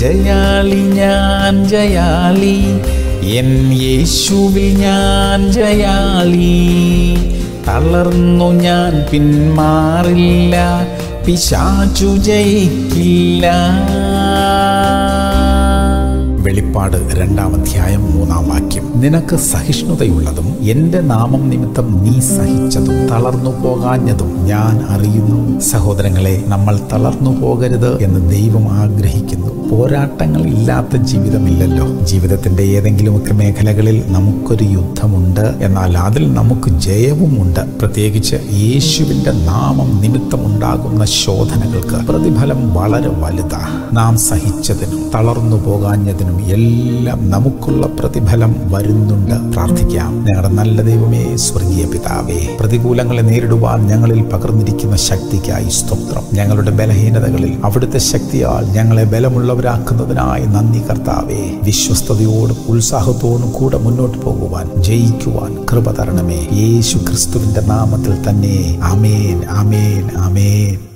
ജയാളി ഞാൻ ജയാളി എൻ യേശുവിൽ ഞാൻ ജയാളി തളർന്നു ഞാൻ പിന്മാറില്ല പിശാചു ജയിക്കില്ല വെളിപ്പാട് രണ്ടാം അധ്യായം മൂന്നാം വാക്യം നിനക്ക് സഹിഷ്ണുതയുള്ളതും എന്റെ നാമം നിമിത്തം നീ സഹിച്ചതും തളർന്നു പോകാഞ്ഞതും ഞാൻ അറിയുന്നു സഹോദരങ്ങളെ നമ്മൾ തളർന്നു പോകരുത് എന്ന് ദൈവം ആഗ്രഹിക്കുന്നു പോരാട്ടങ്ങൾ ഇല്ലാത്ത ജീവിതമില്ലല്ലോ ജീവിതത്തിന്റെ ഏതെങ്കിലുമൊക്കെ മേഖലകളിൽ നമുക്കൊരു യുദ്ധമുണ്ട് എന്നാൽ അതിൽ നമുക്ക് ജയവുമുണ്ട് പ്രത്യേകിച്ച് യേശുവിന്റെ നാമം നിമിത്തമുണ്ടാകുന്ന ശോധനകൾക്ക് പ്രതിഫലം വളരെ വലുതാ നാം സഹിച്ചതിനും തളർന്നു പോകാഞ്ഞതിനും എല്ലാം നമുക്കുള്ള പ്രതിഫലം വരുന്നുണ്ട് പ്രാർത്ഥിക്കാം ഞങ്ങളുടെ നല്ല ദൈവമേ സ്വർഗീയ പിതാവേ പ്രതികൂലങ്ങളെ നേരിടുവാൻ ഞങ്ങളിൽ പകർന്നിരിക്കുന്ന ശക്തിക്കായി സ്തോത്രം ഞങ്ങളുടെ ബലഹീനതകളിൽ അവിടുത്തെ ശക്തിയാൽ ഞങ്ങളെ ബലമുള്ളവരാക്കുന്നതിനായി നന്ദി കർത്താവേ വിശ്വസ്തയോടും ഉത്സാഹത്തോടും കൂടെ മുന്നോട്ട് പോകുവാൻ ജയിക്കുവാൻ കൃപ തരണമേ യേശു ക്രിസ്തുവിന്റെ നാമത്തിൽ തന്നെ അമേൻ അമേൻ അമേൻ